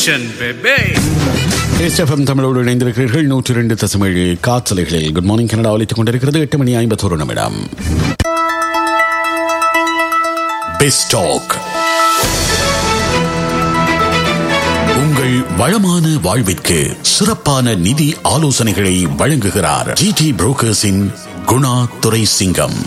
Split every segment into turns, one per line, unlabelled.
Nation, baby.
SFM தமிழோடு இணைந்திருக்கிறீர்கள் நூற்றி ரெண்டு தசமேழு காற்றலைகளில் குட் மார்னிங் கனடா ஒலித்துக் கொண்டிருக்கிறது எட்டு மணி ஐம்பத்தோரு நிமிடம் பெஸ்டாக் உங்கள் வளமான வாழ்விற்கு சிறப்பான நிதி ஆலோசனைகளை வழங்குகிறார் ஜிடி புரோக்கர்ஸின் குணா துரை சிங்கம்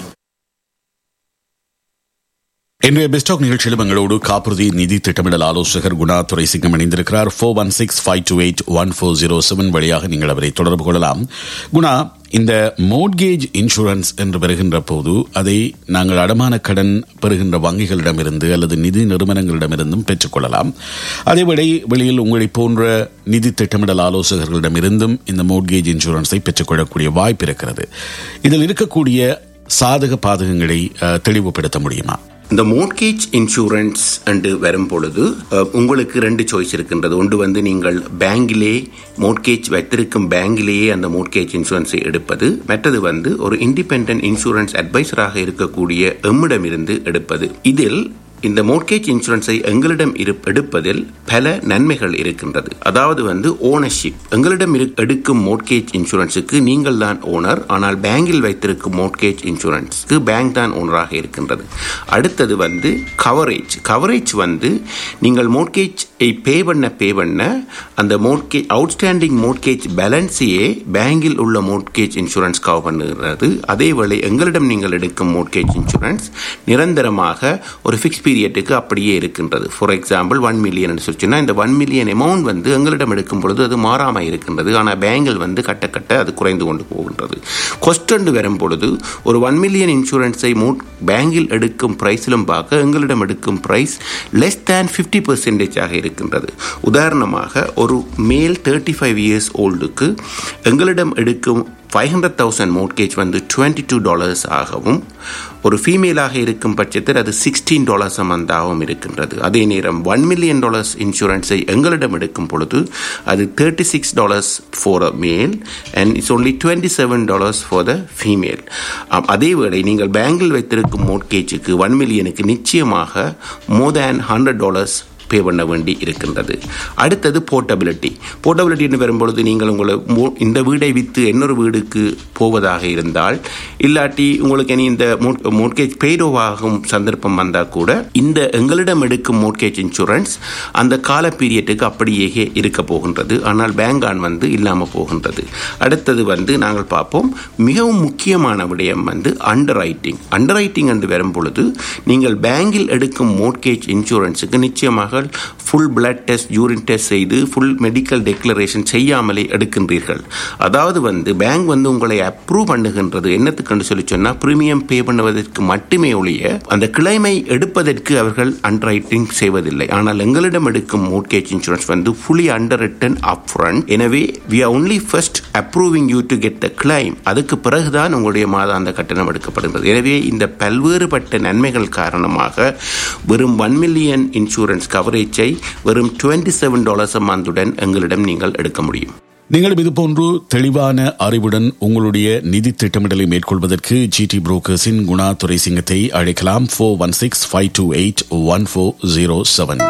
இன்றைய பெஸ்டாக் நிகழ்ச்சியிலும் எங்களோடு காப்புறுதி நிதி திட்டமிடல் ஆலோசகர் குணா துரை சிங்கம் இணைந்திருக்கிறார் four one six five two eight one four zero seven வழியாக நீங்கள் அவரை தொடர்பு கொள்ளலாம் குணா இந்த மோட்கேஜ் இன்சூரன்ஸ் என்று வருகின்ற போது அதை நாங்கள் அடமான கடன் பெறுகின்ற வங்கிகளிடமிருந்து அல்லது நிதி நிறுவனங்களிடமிருந்தும் பெற்றுக்கொள்ளலாம் அதேவேளை வெளியில் உங்களை போன்ற நிதி திட்டமிடல் ஆலோசகர்களிடமிருந்தும் இந்த மோட்கேஜ் இன்சூரன்ஸை பெற்றுக்கொள்ளக்கூடிய வாய்ப்பு இருக்கிறது இதில் இருக்கக்கூடிய சாதக பாதகங்களை அஹ், தெளிவுபடுத்த முடியுமா
இந்த மோட்கேஜ் இன்சூரன்ஸ் என்று வரும் பொழுது அஹ், உங்களுக்கு ரெண்டு சாய்ஸ் இருக்கின்றது ஒன்று வந்து நீங்கள் பேங்கிலே மோட்கேஜ் வைத்திருக்கும் பேங்கிலேயே அந்த மோட்கேஜ் இன்சூரன்ஸை எடுப்பது மற்றது வந்து ஒரு இண்டிபெண்டன்ட் இன்சூரன்ஸ் அட்வைசராக இருக்கக்கூடிய எம்மிடமிருந்து எடுப்பது இதில் இந்த மோட்கேஜ் இன்சூரன்ஸை எங்களிடம் இரு- எடுப்பதில் பல நன்மைகள் இருக்கின்றது அதாவது வந்து ஓனர்ஷிப் எங்களிடம் இரு- எடுக்கும் மோட்கேஜ் இன்சூரன்ஸுக்கு நீங்கள் தான் ஓனர் ஆனால் பேங்கில் வைத்திருக்கும் மோட்கேஜ் இன்சூரன்ஸ்க்கு பேங்க் தான் ஓனராக இருக்கின்றது அடுத்தது வந்து கவரேஜ் கவரேஜ் வந்து நீங்கள் மோட்கேஜ் பே பண்ண பே பண்ண அந்த மோட்கேஜ் அவுட்ஸ்டாண்டிங் மோட்கேஜ் பேலன்ஸையே பேங்கில் உள்ள மோட்கேஜ் இன்சூரன்ஸ் கவர் பண்ணுகிறது அதேவேளை எங்களிடம் நீங்கள் எடுக்கும் மோட்கேஜ் இன்சூரன்ஸ் நிரந்தரமாக ஒரு ஃபிக்ஸ் பீரியட்டுக்கு அப்படியே இருக்கின்றது ஃபார் எக்ஸாம்பிள் ஒன் மில்லியன் சொல்லிச்சுன்னா இந்த ஒன் மில்லியன் அமௌண்ட் வந்து எங்களிடம் எடுக்கும் பொழுது அது மாறாமல் இருக்கின்றது ஆனால் பேங்கில் வந்து கட்ட கட்ட அது குறைந்து கொண்டு போகின்றது கொஸ்டண்டு வரும் பொழுது ஒரு ஒன் மில்லியன் இன்சூரன்ஸை மூட் பேங்கில் எடுக்கும் பிரைஸிலும் பார்க்க எங்களிடம் எடுக்கும் பிரைஸ் லெஸ் தேன் ஃபிஃப்டி பர்சன்டேஜாக இருக்கின்றது உதாரணமாக ஒரு மேல் தேர்ட்டி ஃபைவ் இயர்ஸ் ஓல்டுக்கு எங்களிடம் எடுக்கும் ஃபைவ் ஹண்ட்ரட் தௌசண்ட் மோட்கேஜ் வந்து டுவெண்ட்டி டூ டாலர்ஸ் ஆகவும் ஒரு ஃபீமேலாக இருக்கும் பட்சத்தில் அது சிக்ஸ்டீன் டாலர்ஸ் மந்தாகவும் இருக்கின்றது அதே நேரம் ஒன் மில்லியன் டாலர்ஸ் இன்சூரன்ஸை எங்களிடம் எடுக்கும் பொழுது அது thirty six dollars for a male and it's only twenty seven dollars for the female அதே வேளை நீங்கள் பேங்கில் வைத்திருக்கும் மோட்கேஜுக்கு ஒன் மில்லியனுக்கு நிச்சயமாக மோர் தேன் ஹண்ட்ரட் டாலர்ஸ் பே பண்ண வேண்டி இருக்கின்றது அடுத்தது போர்ட்டபிலிட்டி போர்ட்டபிலிட்டின்னு வரும்பொழுது நீங்கள் உங்களை மோ- இந்த வீடை விற்று இன்னொரு வீடுக்கு போவதாக இருந்தால் இல்லாட்டி உங்களுக்கு இனி இந்த மோட்கேஜ் பெய்டோவாகும் சந்தர்ப்பம் வந்தால் கூட இந்த எங்களிடம் எடுக்கும் மோட்கேஜ் இன்சூரன்ஸ் அந்த கால பீரியட்டுக்கு அப்படியே இருக்க போகின்றது ஆனால் பேங்க் ஆன் வந்து இல்லாமல் போகின்றது அடுத்தது வந்து நாங்கள் பார்ப்போம் மிகவும் முக்கியமான விடயம் வந்து அண்டர் ரைட்டிங் அண்டர் ரைட்டிங் என்று வரும் பொழுது நீங்கள் பேங்கில் எடுக்கும் மோட்கேஜ் இன்சூரன்ஸுக்கு நிச்சயமாக full blood test urine test செய்து ஃபுல் மெடிக்கல் டெக்ளரேஷன் செய்யாமலே எடுக்கின்றீர்கள் அதாவது வந்து பேங்க் வந்து உங்களை அப்ரூவ் பண்ணுகின்றது என்னத்துக்குன்னு சொல்லி சொன்னால் ப்ரீமியம் பே பண்ணுவதற்கு மட்டுமே ஒழிய அந்த கிளைமை எடுப்பதற்கு அவர்கள் அண்டர் ரைட்டிங் செய்வதில்லை ஆனால் எங்களிடம் எடுக்கும் மோட்கேஜ் இன்சூரன்ஸ் வந்து fully underwritten up front எனவே we are only first approving you to get the claim அதுக்கு பிறகுதான் உங்களுடைய மாதாந்த கட்டணம் எடுக்கப்படுகிறது எனவே இந்த பல்வேறுபட்ட நன்மைகள் காரணமாக வெறும் ஒன் மில்லியன் இன்சூரன்ஸ் கவரேஜை வெறும் டுவெண்ட்டி செவன் டாலர்ஸ் மந்துடன் எங்களிடம் நீங்கள் எடுக்க முடியும்
நீங்களும் இதுபோன்று தெளிவான அறிவுடன் உங்களுடைய நிதி திட்டமிடலை மேற்கொள்வதற்கு ஜிடி புரோக்கர்ஸின் குணா துரை சிங்கத்தை அழைக்கலாம் four one six five two eight one four zero seven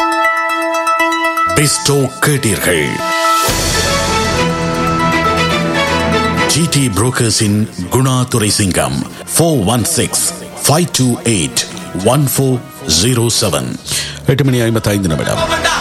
பெஸ்டோ கேட்டீர்கள் ஜிடி புரோக்கர்ஸின் Guna Durai Singam four one six five two eight one four zero seven எட்டு மணி ஐம்பத்தைந்து நிமிடம்